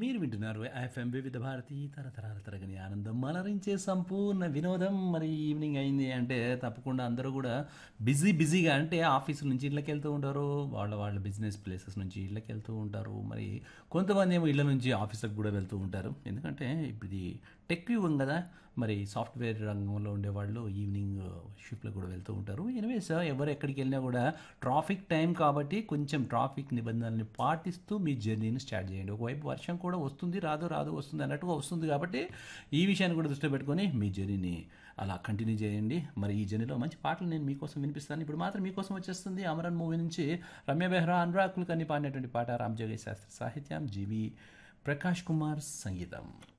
మీరు వింటున్నారు ఎఫ్ఎం వివిధ భారతి తరతరాల తరగని ఆనందం మలరించే సంపూర్ణ వినోదం మరి ఈవినింగ్ అయింది అంటే తప్పకుండా అందరూ కూడా బిజీ బిజీగా అంటే ఆఫీసుల నుంచి ఇళ్ళకి వెళ్తూ ఉంటారు వాళ్ళ వాళ్ళ బిజినెస్ ప్లేసెస్ నుంచి ఇళ్ళకి వెళ్తూ ఉంటారు మరి కొంతమంది ఏమో ఇళ్ళ నుంచి ఆఫీసులకు కూడా వెళ్తూ ఉంటారు ఎందుకంటే ఇప్పుడు ఇది టెక్ యుగం కదా మరి సాఫ్ట్వేర్ రంగంలో ఉండేవాళ్ళు ఈవినింగ్ షిఫ్ట్లో కూడా వెళ్తూ ఉంటారు ఎనివేస్ ఎవరు ఎక్కడికి వెళ్ళినా కూడా ట్రాఫిక్ టైం కాబట్టి కొంచెం ట్రాఫిక్ నిబంధనల్ని పాటిస్తూ మీ జర్నీని స్టార్ట్ చేయండి ఒకవైపు వర్షం కూడా వస్తుంది రాదు రాదు వస్తుంది అన్నట్టుగా వస్తుంది కాబట్టి ఈ విషయాన్ని కూడా దృష్టిలో పెట్టుకొని మీ జర్నీని అలా కంటిన్యూ చేయండి మరి ఈ జర్నీలో మంచి పాటలు నేను మీకోసం వినిపిస్తాను ఇప్పుడు మాత్రం మీకోసం వచ్చేస్తుంది అమరన్ మూవీ నుంచి రమ్య బెహ్రా అనురాగ్ కుల్కర్ని పాడినటువంటి పాట రామ్ జోగి శాస్త్రి సాహిత్యం జీవి ప్రకాష్ కుమార్ సంగీతం